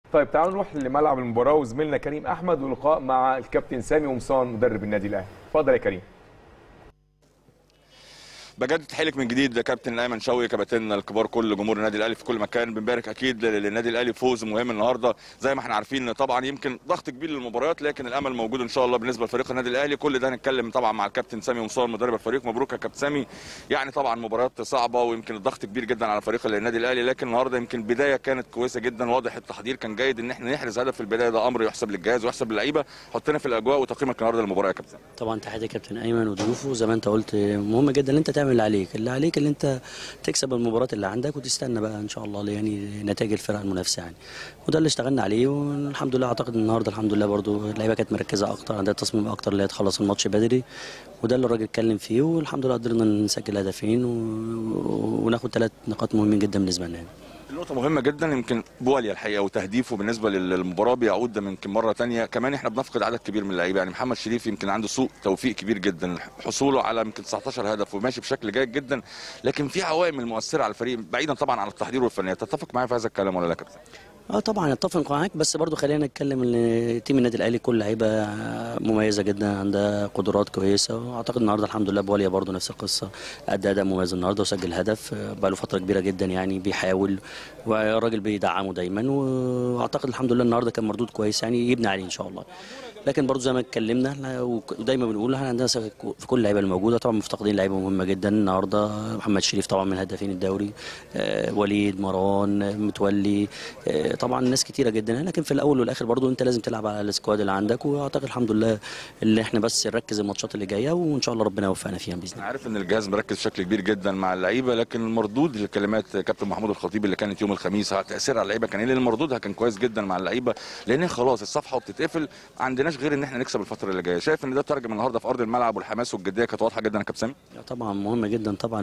طيب تعالوا نروح لملعب المباراه وزميلنا كريم احمد ولقاء مع الكابتن سامي قمصان مدرب النادي الاهلي اتفضل يا كريم بجد تحيلك من جديد يا كابتن ايمن شوقي كباتننا الكبار كل جمهور النادي الاهلي في كل مكان بنبارك اكيد للنادي الاهلي فوز مهم النهارده زي ما احنا عارفين طبعا يمكن ضغط كبير للمباريات لكن الامل موجود ان شاء الله بالنسبه لفريق النادي الاهلي كل ده هنتكلم طبعا مع الكابتن سامي قمصان مدرب الفريق مبروك يا كابتن سامي يعني طبعا مباريات صعبه ويمكن الضغط كبير جدا على فريق النادي الاهلي لكن النهارده يمكن بدايه كانت كويسه جدا واضح التحضير كان جيد ان احنا نحرز هدف في البدايه ده امر يحسب للجهاز ويحسب للعيبه حطينا في الاجواء وتقييمك النهارده للمباراه يا كابتن طبعا تحياتي كابتن ايمن وضيوفه زي ما انت قلت مهم جدا ان انت تعمل اللي عليك اللي عليك اللي انت تكسب المباراه اللي عندك وتستنى بقى ان شاء الله يعني نتائج الفرق المنافسه يعني وده اللي اشتغلنا عليه والحمد لله اعتقد النهارده الحمد لله برضو اللعيبه كانت مركزه اكتر عندها تصميم اكتر اللي هي تخلص الماتش بدري وده اللي الراجل اتكلم فيه والحمد لله قدرنا نسجل هدفين و... وناخد ثلاث نقاط مهمين جدا بالنسبه لنا يعني. النقطة مهمة جدا يمكن بواليا الحقيقة وتهديفه بالنسبة للمباراة بيعود ده يمكن مرة تانية كمان احنا بنفقد عدد كبير من اللعيبة يعني محمد شريف يمكن عنده سوء توفيق كبير جدا حصوله على يمكن 19 هدف وماشي بشكل جيد جدا لكن في عوامل مؤثرة على الفريق بعيدا طبعا عن التحضير والفنيات تتفق معايا في هذا الكلام ولا لا كابتن؟ اه طبعا اتفق معاك بس برضو خلينا نتكلم ان تيم النادي الاهلي كل لعيبه مميزه جدا عندها قدرات كويسه واعتقد النهارده الحمد لله بواليا برضو نفس القصه ادى اداء مميز النهارده وسجل هدف بقى له فتره كبيره جدا يعني بيحاول والراجل بيدعمه دايما واعتقد الحمد لله النهارده كان مردود كويس يعني يبني عليه ان شاء الله لكن برضو زي ما اتكلمنا ودايما بنقول احنا عندنا في كل اللعيبه الموجوده طبعا مفتقدين لعيبه مهمه جدا النهارده محمد شريف طبعا من هدافين الدوري آه وليد مروان متولي آه طبعا ناس كتيره جدا لكن في الاول والاخر برضو انت لازم تلعب على السكواد اللي عندك واعتقد الحمد لله اللي احنا بس نركز الماتشات اللي جايه وان شاء الله ربنا يوفقنا فيها باذن الله عارف ان الجهاز مركز بشكل كبير جدا مع اللعيبه لكن المردود لكلمات كابتن محمود الخطيب اللي كانت يوم الخميس تاثير على اللعيبه كان ايه لان مردودها كان كويس جدا مع اللعيبه لان خلاص الصفحه وبتتقفل ما عندناش غير ان احنا نكسب الفتره اللي جايه شايف ان ده ترجم النهارده في ارض الملعب والحماس والجديه كانت واضحه جدا يا كابتن سامي طبعا مهم جدا طبعا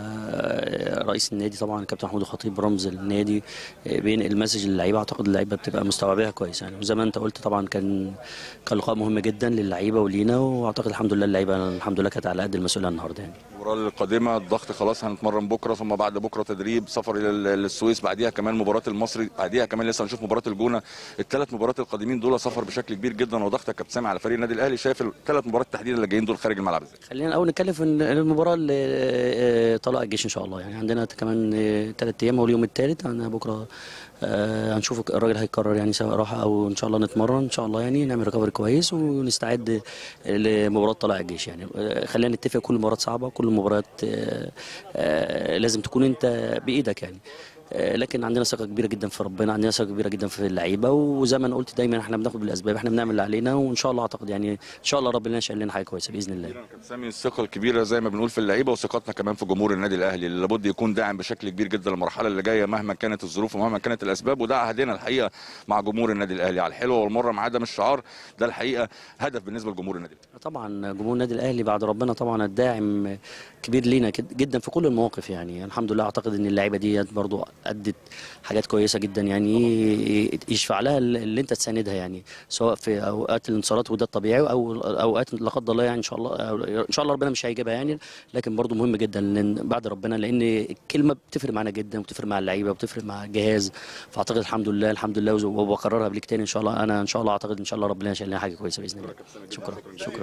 لما رئيس النادي طبعا الكابتن محمود الخطيب رمز النادي بينقل المسج للعيبه اعتقد اللعيبه بتبقى مستوعباها كويس يعني وزي ما انت قلت طبعا كان كان لقاء مهم جدا للعيبه ولينا واعتقد الحمد لله اللعيبه الحمد لله كانت على قد المسؤوليه النهارده يعني المباراه القادمه الضغط خلاص هنتمرن بكره ثم بعد بكره تدريب سفر للسويس بعديها كمان مباراه المصري بعديها كمان لسه هنشوف مباراه الجونه الثلاث مباريات القادمين دول سفر بشكل كبير جدا وضغط يا كابتن سامي على فريق النادي الاهلي شايف الثلاث مباريات تحديدا اللي جايين دول خارج الملعب ازاي خلينا الاول نتكلم في المباراه اللي طلع الجيش ان شاء الله يعني عندنا كمان ثلاث ايام هو اليوم الثالث عندنا بكره آه هنشوف الراجل هيقرر يعني سواء راحه او ان شاء الله نتمرن ان شاء الله يعني نعمل ريكفري كويس ونستعد لمباراه طلائع الجيش يعني آه خلينا نتفق كل مباراه صعبه كل مباراه آه آه لازم تكون انت بايدك يعني لكن عندنا ثقه كبيره جدا في ربنا عندنا ثقه كبيره جدا في اللعيبه وزي ما انا قلت دايما احنا بناخد بالاسباب احنا بنعمل اللي علينا وان شاء الله اعتقد يعني ان شاء الله ربنا يشعل لنا حاجه كويسه باذن الله كابتن سامي الثقه الكبيره زي ما بنقول في اللعيبه وثقتنا كمان في جمهور النادي الاهلي اللي لابد يكون داعم بشكل كبير جدا للمرحله اللي جايه مهما كانت الظروف ومهما كانت الاسباب وده عهدنا الحقيقه مع جمهور النادي الاهلي على الحلوه والمره مع عدم الشعار ده الحقيقه هدف بالنسبه لجمهور النادي الاهلي طبعا جمهور النادي الاهلي بعد ربنا طبعا الداعم كبير لينا جدا في كل المواقف يعني الحمد لله اعتقد ان اللعيبه دي برضو ادت حاجات كويسه جدا يعني يشفع لها اللي انت تساندها يعني سواء في اوقات الانتصارات وده الطبيعي او اوقات لا قدر الله يعني ان شاء الله ان شاء الله ربنا مش هيجيبها يعني لكن برضو مهم جدا لان بعد ربنا لان الكلمه بتفرق معانا جدا وبتفرق مع اللعيبه وبتفرق مع الجهاز فاعتقد الحمد لله الحمد لله وبكررها قبل تاني ان شاء الله انا ان شاء الله اعتقد ان شاء الله ربنا يشيل لنا حاجه كويسه باذن الله شكرا شكرا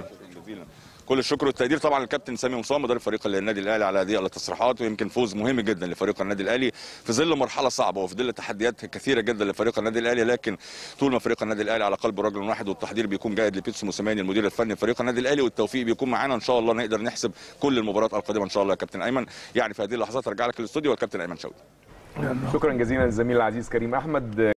كل الشكر والتقدير طبعا للكابتن سامي مصطفى مدرب فريق النادي الاهلي على هذه التصريحات ويمكن فوز مهم جدا لفريق النادي الاهلي في ظل مرحله صعبه وفي ظل تحديات كثيره جدا لفريق النادي الاهلي لكن طول ما فريق النادي الاهلي على قلب رجل واحد والتحضير بيكون جيد لبيتسو موسيماني المدير الفني لفريق النادي الاهلي والتوفيق بيكون معانا ان شاء الله نقدر نحسب كل المباريات القادمه ان شاء الله يا كابتن ايمن يعني في هذه اللحظات ارجع لك الاستوديو والكابتن ايمن شوقي شكرا جزيلا للزميل العزيز كريم احمد